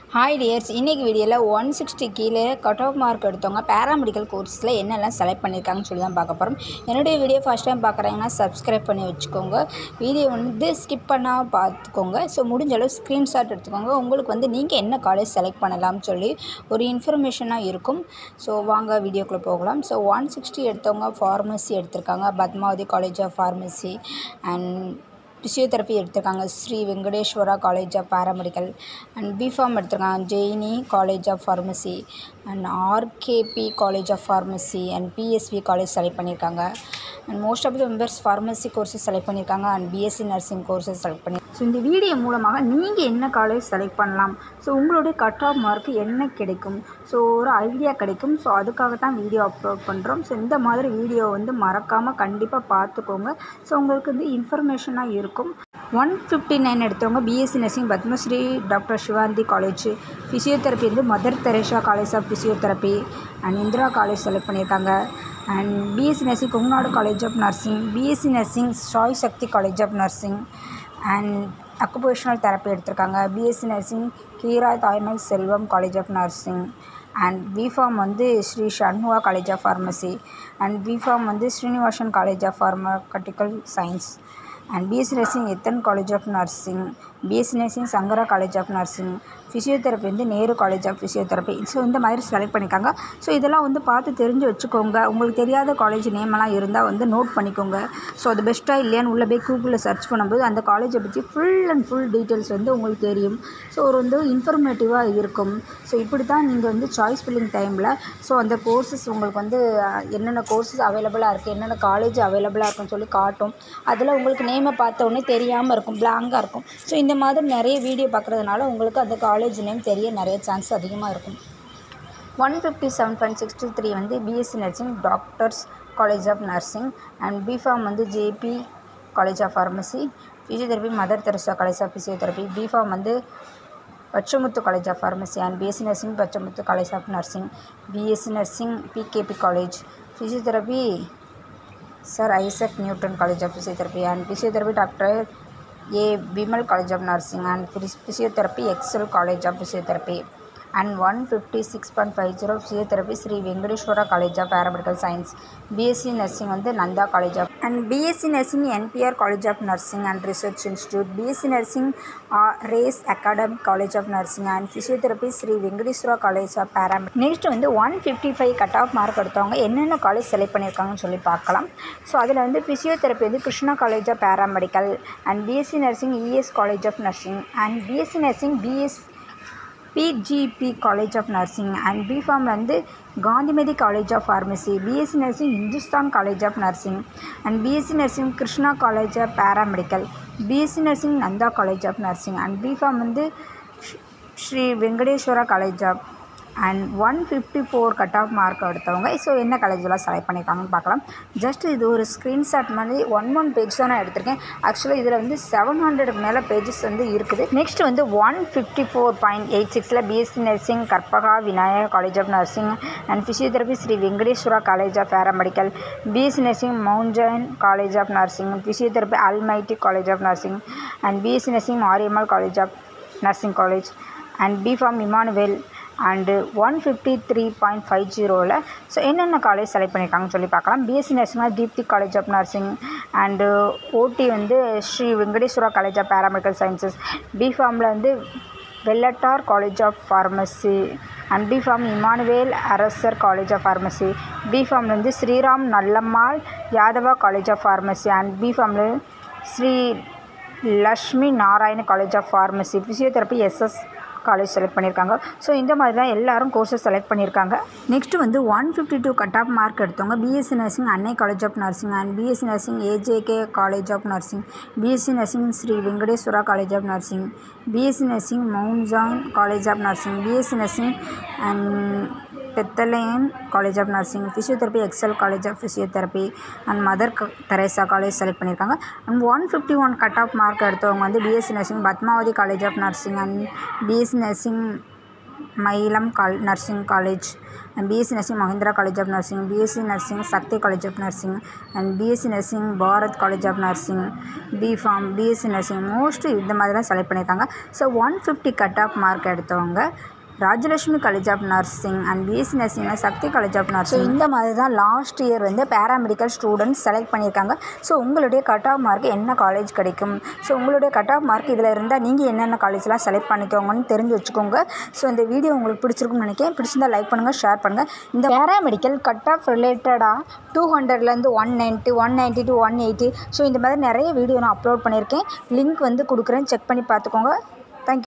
hi dears இன்றைக்கி வீடியோவில் one sixty கீழே கட் ஆஃப் மார்க் எடுத்தவங்க பேராமெடிக்கல் கோர்ஸில் என்னெல்லாம் செலக்ட் பண்ணியிருக்காங்கன்னு சொல்லி தான் பார்க்க போகிறோம் என்னுடைய வீடியோ ஃபஸ்ட் டைம் பார்க்குறாங்கன்னா சப்ஸ்கிரைப் பண்ணி வச்சுக்கோங்க வீடியோ வந்து ஸ்கிப் பண்ணாமல் பார்த்துக்கோங்க ஸோ முடிஞ்ச அளவு ஸ்க்ரீன்ஷாட் எடுத்துக்கோங்க உங்களுக்கு வந்து நீங்கள் என்ன காலேஜ் செலக்ட் பண்ணலாம்னு சொல்லி ஒரு இன்ஃபர்மேஷனாக இருக்கும் ஸோ வாங்க வீடியோக்குள்ளே போகலாம் ஸோ ஒன் சிக்ஸ்டி எடுத்தவங்க ஃபார்மசி எடுத்திருக்காங்க Padmavathi college of pharmacy and physiotherapy எடுத்திருக்காங்க Sri Venkateswara college of paramedical and B Pharm எடுத்திருக்காங்க Jaini college of pharmacy and RKP college of pharmacy and PSV college select பண்ணியிருக்காங்க and most of the members pharmacy courses select பண்ணியிருக்காங்க and B Sc nursing courses select பண்ணி so இந்த video மூலமாக நீங்கள் என்ன college select பண்ணலாம் so உங்களுடைய கட் ஆஃப் மார்க் என்ன கிடைக்கும் ஸோ ஒரு ஐடியா கிடைக்கும் ஸோ அதுக்காக தான் வீடியோ அப்லோட் பண்ணுறோம் ஸோ இந்த மாதிரி வீடியோ வந்து மறக்காமல் கண்டிப்பாக பார்த்துக்கோங்க ஸோ உங்களுக்கு வந்து இன்ஃபர்மேஷனாக இருக்கும் ஒன் ஃபிஃப்டி நைன் எடுத்தவங்க B Sc nursing Padmashri doctor Sivanthi college physiotherapy வந்து Mother Teresa college of physiotherapy and Indira college select பண்ணியிருக்காங்க and B Sc nursing Kongunadu college of nursing B Sc nursing Sai Shakthi college of nursing and occupational therapy எடுத்திருக்காங்க B Sc nursing Keera Thaimal Selvam college of nursing and B Pharm வந்து Sri Shanmuga college of pharmacy and B Pharm வந்து Srinivasan college of pharmaceutical science and B Sc nursing Ethan college of nursing B Sc nursing Shankara college of nursing physiotherapy வந்து Nehru college of physiotherapy so இந்த மாதிரி select பண்ணியிருக்காங்க so இதெல்லாம் வந்து பார்த்து தெரிஞ்சு வச்சுக்கோங்க உங்களுக்கு தெரியாத காலேஜ் நேமெல்லாம் இருந்தால் வந்து நோட் பண்ணிக்கோங்க ஸோ அது பெஸ்ட்டாக இல்லையான்னு உள்ளே போய் கூகுளில் சர்ச் பண்ணும்போது அந்த காலேஜை பற்றி ஃபுல் அண்ட் ஃபுல் டீட்டெயில்ஸ் வந்து உங்களுக்கு தெரியும் ஸோ ஒரு வந்து இன்ஃபர்மேட்டிவாக இருக்கும் ஸோ இப்படி தான் நீங்கள் வந்து சாய்ஸ் ஃபில்லிங் டைமில் ஸோ அந்த கோர்சஸ் உங்களுக்கு வந்து அஹ், என்னென்ன கோர்சஸ் அவைலபிளாக இருக்குது என்னென்ன காலேஜ் அவைலபிளாக இருக்குன்னு சொல்லி காட்டும் அதில் உங்களுக்கு நேமை பார்த்த உடனே தெரியாமல் இருக்கும் பிளாங்காக இருக்கும் ஸோ இந்த மாதிரி நிறைய வீடியோ பார்க்குறதுனால உங்களுக்கு அந்த காலேஜ் நேம் தெரிய நிறைய சான்ஸ் அதிகமாக இருக்கும் one fifty seven point sixty three வந்து B Sc nursing doctors college of nursing and B Pharm வந்து JP college of pharmacy physiotherapy Mother Teresa college of physiotherapy B Pharm வந்து Pachamuthu college of pharmacy and B Sc nursing Pachamuthu college of nursing B Sc nursing PKP college physiotherapy sir Isaac Newton college of physiotherapy and physiotherapy doctor A Vimal college of nursing and physiotherapy Excel college of physiotherapy and one fifty six point five zero physiotherapy Sri Venkateswara college of paramedical science B Sc nursing வந்து Nanda college of and B Sc nursing NPR college of nursing and research institute B Sc nursing race academic college of nursing and physiotherapy Sri Venkateswara college of paramed next வந்து one fifty five cut off mark எடுத்தவங்க என்னென்ன college select பண்ணியிருக்காங்கன்னு சொல்லி பார்க்கலாம் so அதில் வந்து physiotherapy வந்து Krishna college of paramedical and B Sc nursing ES college of nursing and B Sc nursing BS BGP college of nursing and பிஃபார்மில் வந்து Gandhimathi college of pharmacy B Sc nursing Hindustan college of nursing and B Sc nursing Krishna college of paramedical B Sc nursing Nanda college of nursing and B Pharm வந்து Sri- Sri Venkateswara college of and one fifty four cut off mark எடுத்தவங்க so என்ன காலேஜெலாம் select பண்ணியிருக்காங்கன்னு பார்க்கலாம் just இது ஒரு screenshot மாதிரி one one page தான் நான் எடுத்திருக்கேன் ஆக்சுவலாக இதில் வந்து செவன் ஹண்ட்ரடுக்கு மேலே பேஜஸ் வந்து இருக்குது நெக்ஸ்ட் வந்து one fifty four point eight சிக்ஸில் B Sc nursing Karpaga Vinayagar college of nursing and physiotherapy Sri Venkateswara college of paramedical B Sc nursing mountain college of nursing physiotherapy almighty college of nursing and B Sc nursing Mariammal college of nursing college and B Pharm Emmanuel and one fifty three point five ஜீரோவில் so என்னென்ன college select பண்ணியிருக்காங்கன்னு சொல்லி பார்க்கலாம் B Sc நர்சிங்னா Deepthi college of nursing and ஓடி வந்து Sri Venkateswara college of paramedical sciences பிஃபார்மில் வந்து Vellatar college of pharmacy and B Pharm Emmanuel Arasar college of pharmacy பிஃபார்மில் வந்து Sriram Nallammal Yadava college of pharmacy and பிஃபார்மில் Sri Lakshmi Narayana college of pharmacy physiotherapy SS college select பண்ணியிருக்காங்க ஸோ இந்த மாதிரி தான் எல்லாரும் கோர்சஸ் செலக்ட் பண்ணியிருக்காங்க நெக்ஸ்ட் வந்து one fifty two cut off mark எடுத்தவங்க B Sc nursing Annai college of nursing and B Sc nursing AJK college of nursing B Sc nursing Sri Venkateswara college of nursing B Sc nursing Mount John college of nursing B Sc nursing and Bethlehem college of nursing physiotherapy Excel college of physiotherapy and Mother Teresa college select பண்ணியிருக்காங்க and one fifty one cut off mark எடுத்தவங்க வந்து B Sc nursing Padmavathi college of nursing and B Sc nursing Mailam கால் nursing college and B Sc nursing Mahindra college of nursing B Sc nursing Shakthi college of nursing and B Sc nursing Bharat college of nursing B Pharm B Sc nursing mostly இந்த மாதிரி தான் select பண்ணியிருக்காங்க so one fifty cut off mark எடுத்தவங்க Rajalakshmi college of nursing and B Sc நர்சிங்னா Shakthi college of nursing இந்த மாதிரி தான் last year வந்து பேராமெடிக்கல் ஸ்டூடெண்ட்ஸ் செலக்ட் பண்ணியிருக்காங்க ஸோ உங்களுடைய கட் ஆஃப் மார்க் என்ன காலேஜ் கிடைக்கும் ஸோ உங்களுடைய கட் ஆஃப் மார்க் இதில் இருந்தால் நீங்கள் என்னென்ன காலேஜ்லாம் செலக்ட் பண்ணிக்கோங்கன்னு தெரிஞ்சு வச்சுக்கோங்க ஸோ இந்த வீடியோ உங்களுக்கு பிடிச்சிருக்குன்னு நினைக்கிறேன் பிடிச்சிருந்தா லைக் பண்ணுங்கள் ஷேர் பண்ணுங்கள் இந்த பேராமெடிக்கல் கட் ஆஃப் ரிலேட்டடாக டூ ஹண்ட்ரட்லேருந்து one ninety one ninety to one eighty so இந்த மாதிரி நிறைய வீடியோ நான் அப்லோட் பண்ணியிருக்கேன் லிங்க் வந்து கொடுக்குறேன் செக் பண்ணி பார்த்துக்கோங்க